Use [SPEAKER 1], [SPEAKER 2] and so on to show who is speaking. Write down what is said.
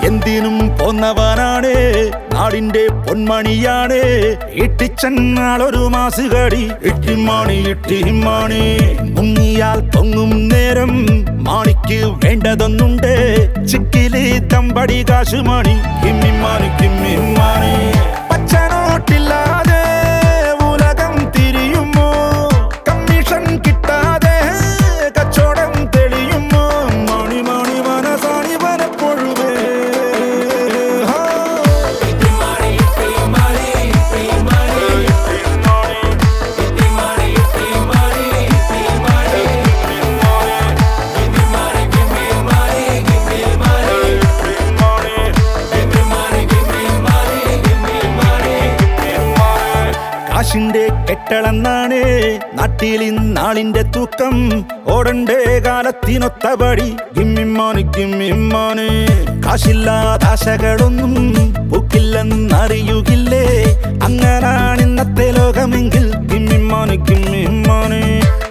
[SPEAKER 1] എന്തിനും പോന്നവനാണ് നാടിന്റെ പൊന്മണിയാണ് ഇട്ടിച്ചെന്നാളൊരു മാസുകടി ഇട്ടിമാണി ഇട്ടിമാണി മുങ്ങിയാൽ പൊങ്ങും നേരം മാണിക്ക് വേണ്ടതൊന്നുണ്ട് ചിക്കിലി തമ്പടി കാശുമണി കിമ്മിമാണി കിമ്മിമാണി പച്ചനോട്ടില്ലാതെ ഉലകം തിരിയുമോ കമ്മീഷൻ കിട്ടാതെ കച്ചവടം തെളിയുമോ മണി മണി മനസാണി വനപ്പൊഴുവേ ഹാ. കാശിന്റെ കെട്ടളന്നാണ് നാട്ടിൽ ഇന്നാളിന്റെ തൂക്കം ഓടണ്ടേ കാലത്തിനൊത്തപടി ഗിമ്മിമാന് ഗിമ്മിമാന് കാശില്ലാതാശകളൊന്നും പൂക്കില്ലെന്നറിയുകില്ലേ അങ്ങനാണ് ഇന്നത്തെ ലോകമെങ്കിൽ ഗിമ്മിമാന് ഗിമ്മിമാന്